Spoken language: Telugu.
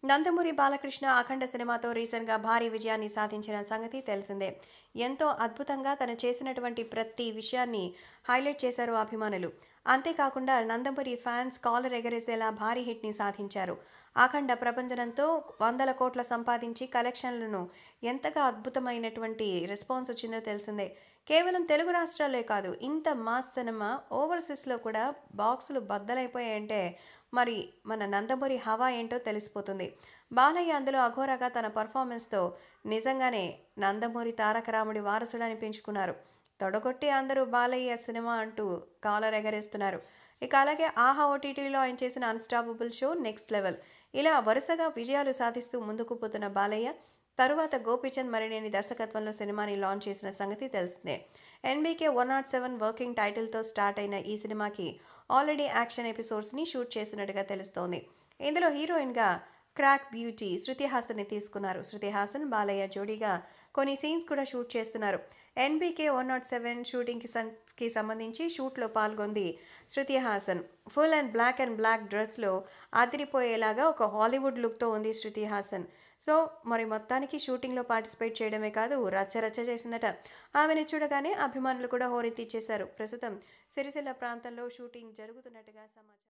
నందమూరి బాలకృష్ణ అఖండ సినిమాతో రీసెంట్గా భారీ విజయాన్ని సాధించిన సంగతి తెలిసిందే ఎంతో అద్భుతంగా తను చేసినటువంటి ప్రతి విషయాన్ని హైలైట్ చేశారు అభిమానులు అంతేకాకుండా నందమూరి ఫ్యాన్స్ కాలర్ ఎగరేసేలా భారీ హిట్ని సాధించారు అఖండ ప్రపంచనంతో వందల కోట్ల సంపాదించి కలెక్షన్లను ఎంతగా అద్భుతమైనటువంటి రెస్పాన్స్ వచ్చిందో తెలిసిందే కేవలం తెలుగు రాష్ట్రాలే కాదు ఇంత మాస్ సినిమా ఓవర్సీస్లో కూడా బాక్సులు బద్దలైపోయాయంటే మరి మన నందమూరి హవా ఏంటో తెలిసిపోతుంది బాలయ్య అందులో అఘోరగా తన పర్ఫార్మెన్స్తో నిజంగానే నందమూరి తారక రాముడి వారసుడు అనిపించుకున్నారు తొడగొట్టి అందరూ బాలయ్య సినిమా అంటూ కాలర్ ఎగరేస్తున్నారు ఇక అలాగే ఆహా ఓటీటీలో ఆయన చేసిన అన్స్టాపబుల్ షో నెక్స్ట్ లెవెల్ ఇలా వరుసగా విజయాలు సాధిస్తూ ముందుకు పోతున్న బాలయ్య తరువాత గోపీచంద్ మరినేని దర్శకత్వంలో సినిమాని లాంచ్ చేసిన సంగతి తెలిసిందే NBK one not seven working టైటిల్తో స్టార్ట్ అయిన ఈ సినిమాకి ఆల్రెడీ యాక్షన్ ఎపిసోడ్స్ని షూట్ చేసినట్టుగా తెలుస్తోంది ఇందులో హీరోయిన్గా క్రాక్ బ్యూటీ శృతి హాసన్ని తీసుకున్నారు శృతి హాసన్ బాలయ్య జోడీగా కొన్ని సీన్స్ కూడా షూట్ చేస్తున్నారు ఎన్బీకే వన్ నాట్ సెవెన్ షూటింగ్కి కి సంబంధించి షూట్లో పాల్గొంది Shruti Haasan full and black and black డ్రెస్లో అదిరిపోయేలాగా ఒక హాలీవుడ్ లుక్తో ఉంది శృతి హాసన్ సో మరి మొత్తానికి షూటింగ్లో పార్టిసిపేట్ చేయడమే కాదు రచ్చ రచ్చ చేసిందట ఆమెను చూడగానే అభిమానులు కూడా హోరెత్తిచ్చేశారు ప్రస్తుతం సిరిసిల్ల ప్రాంతంలో షూటింగ్ జరుగుతున్నట్టుగా సమాచారం